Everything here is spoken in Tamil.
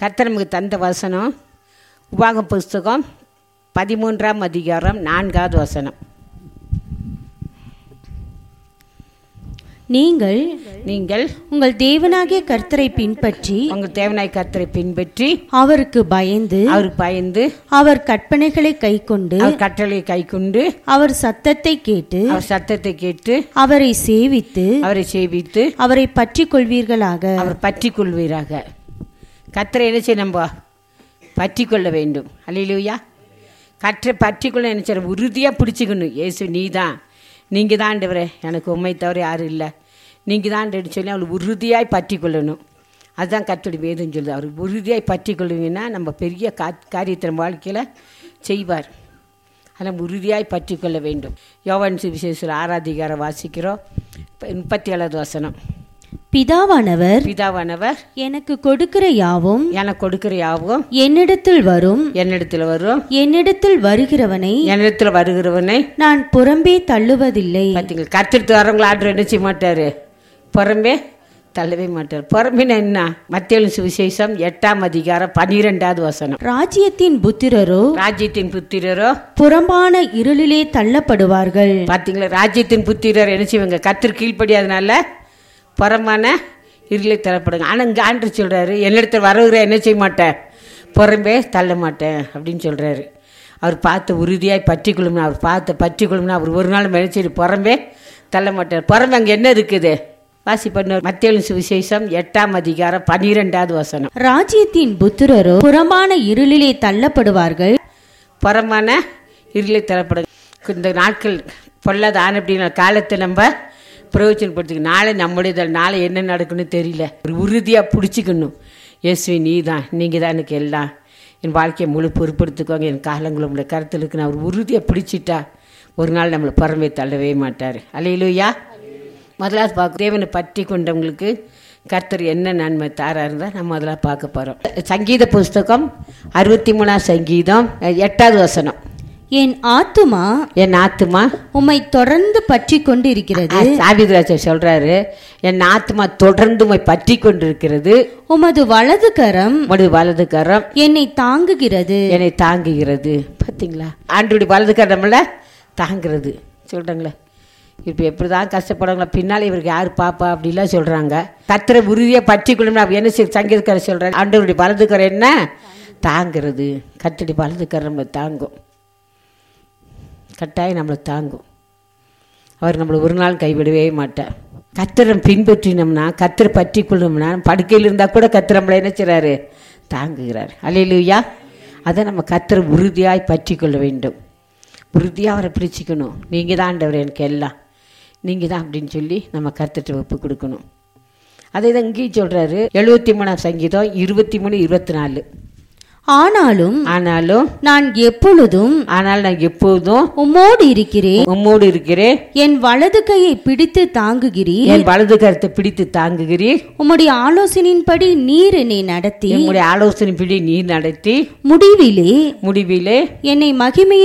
கர்த்தர் நமக்கு தந்த வசனம் உபாக புஸ்தகம் பதிமூன்றாம் அதிகாரம் நான்காவது வசனம் நீங்கள் நீங்கள் உங்கள் தேவனாகிய கர்த்தரை பின்பற்றி உங்கள் தேவனாய் கர்த்தரை பின்பற்றி அவருக்கு பயந்து அவர் பயந்து அவர் கற்பனைகளை கைக்கொண்டு அவர் கட்டளையை கைக்கொண்டு அவர் சத்தத்தை கேட்டு அவர் சத்தத்தை கேட்டு அவரை சேவித்து அவரை சேவித்து அவரை பற்றி கொள்வீர்களாக அவர் பற்றி கொள்வீராக கர்த்தரை என்ன செய்ய நம்ம பற்றி கொள்ள வேண்டும் அல்லையிலூயா கற்றை பற்றி கொள்ள என்ன செய்ய உறுதியாக பிடிச்சிக்கணும் இயேசு நீ தான் நீங்கள் தான் ஆண்டவரே எனக்கு உண்மை தவிர யாரும் இல்லை நீங்கள் தான் ஆண்டவர்னு சொல்லி அவளை உறுதியாய் பற்றி கொள்ளணும் அதுதான் கத்தோடி வேதம் சொல்லுது அவர் உறுதியாய் பற்றி கொள்ளுவீங்கன்னா நம்ம பெரிய கா காரியத்தை நம்ம வாழ்க்கையில் செய்வார் ஆனால் உறுதியாய் பற்றி கொள்ள வேண்டும் யோவான் சுவிசேஷத்தில் ஆராதிகாரம் வாசிக்கிறோம் இப்ப முப்பத்தி ஏழாவது வசனம் பிதாவானவர் பிதாவானவர் எனக்கு கொடுக்கிற யாவும் எனக்கு கொடுக்கிற யாவும் என்னிடத்தில் வரும் என்னிடத்தில் வரும் என்னிடத்தில் வருகிறவனை என்னிடத்தில் வருகிறவனை நான் புறம்பே தள்ளுவதில்லை பார்த்தீங்களா கத்திரித்து வரவங்களை ஆர்டர் என்ன செய்ய மாட்டார் புறம்பே தள்ளவே மாட்டார் புறம்பின என்ன மத்திய சுவிசேஷம் எட்டாம் அதிகாரம் பன்னிரெண்டாவது வசனம் ராஜ்யத்தின் புத்திரரோ ராஜ்யத்தின் புத்திரரோ புறம்பான இருளிலே தள்ளப்படுவார்கள் பார்த்தீங்களா ராஜ்யத்தின் புத்திரர் என்ன செய்வாங்க கத்திர கீழ்ப்படியாதனால புறமான இருளை தள்ளப்படுங்க ஆனால் இங்கே ஆண்டு சொல்கிறாரு என்னிடத்தில் வரவுகிற என்ன செய்ய மாட்டேன் புறம்பே தள்ள மாட்டேன் அப்படின்னு சொல்கிறாரு அவர் பார்த்து உறுதியாய் பற்றி கொள்ளும்னா அவர் பார்த்து பற்றி கொள்ளும்னா அவர் ஒரு நாள் நினைச்சிட்டு புறம்பே தள்ள மாட்டார் புறம்பே அங்கே என்ன இருக்குது வாசி பண்ண மத்திய சுவிசேஷம் எட்டாம் அதிகாரம் பன்னிரெண்டாவது வசனம் ராஜ்யத்தின் புத்திரரோ புறம்பான இருளிலே தள்ளப்படுவார்கள் புறமான இருளை தரப்படுங்க இந்த நாட்கள் பொல்லாத ஆன அப்படின்னா காலத்தை நம்ம பிரயோஜனப்படுத்திக்கணும் நாளை நம்முடைய நாளை என்ன நடக்குன்னு தெரியல ஒரு உறுதியாக பிடிச்சிக்கணும் இயேசுவி நீ தான் நீங்கள் தான் எனக்கு எல்லாம் என் வாழ்க்கையை முழு பொறுப்படுத்திக்கோங்க என் காலங்களை உங்களுடைய கருத்தில் இருக்கு நான் ஒரு உறுதியாக பிடிச்சிட்டா ஒரு நாள் நம்மளை புறமே தள்ளவே மாட்டார் அலையிலுயா முதலாவது பார்க்க தேவனை பற்றி கொண்டவங்களுக்கு கர்த்தர் என்ன நன்மை தாரா இருந்தால் நம்ம அதெல்லாம் பார்க்க போகிறோம் சங்கீத புஸ்தகம் அறுபத்தி மூணாம் சங்கீதம் எட்டாவது வசனம் என் ஆத்துமா என் ஆத்துமா உம்மை தொடர்ந்து பற்றி கொண்டு இருக்கிறது சாவிதராஜர் சொல்றாரு என் ஆத்துமா தொடர்ந்து உம்மை பற்றி கொண்டிருக்கிறது உமது வலது கரம் உமது வலது கரம் என்னை தாங்குகிறது என்னை தாங்குகிறது பார்த்தீங்களா ஆண்டுடைய வலது கரம் நம்மள தாங்குறது சொல்றாங்களே இப்போ எப்படி தான் கஷ்டப்படுறாங்களா பின்னால் இவருக்கு யார் பாப்பா அப்படிலாம் சொல்கிறாங்க கத்திர உறுதியை பற்றி கொள்ளணும் அப்படி என்ன செய்ய சங்கீதக்காரர் சொல்கிறாரு ஆண்டவருடைய வலது கரம் என்ன தாங்கிறது கத்தடி வலது கரம் நம்மளை தாங்கும் கட்டாயம் நம்மளை தாங்கும் அவர் நம்மளை ஒரு நாள் கைவிடவே மாட்டார் கத்திரம் பின்பற்றினோம்னா கத்திர பற்றி கொள்ளணும்னா படுக்கையில் இருந்தால் கூட கத்திர நம்மளை என்ன செய்கிறாரு தாங்குகிறார் அலையிலுயா அதை நம்ம கத்திர உறுதியாய் பற்றி கொள்ள வேண்டும் உறுதியாக அவரை பிடிச்சிக்கணும் நீங்கள் தான் ஆண்டவர் எனக்கு எல்லாம் நீங்கள் தான் அப்படின்னு சொல்லி நம்ம கத்துட்டு ஒப்பு கொடுக்கணும் அதே தான் இங்கேயும் சொல்கிறாரு எழுபத்தி மூணாம் சங்கீதம் இருபத்தி மூணு இருபத்தி நாலு ஆனாலும் ஆனாலும் நான் எப்பொழுதும் ஆனால் நான் எப்போதும் உம்மோடு இருக்கிறேன் உம்மோடு இருக்கிறேன் என் வலது கையை பிடித்து தாங்குகிறீர் என் வலது கருத்தை பிடித்து தாங்குகிறீர் உம்முடைய ஆலோசனையின்படி நீர் என்னை நடத்தி என்னுடைய ஆலோசனைப்படி நீ நடத்தி முடிவிலே முடிவிலே என்னை மகிமையை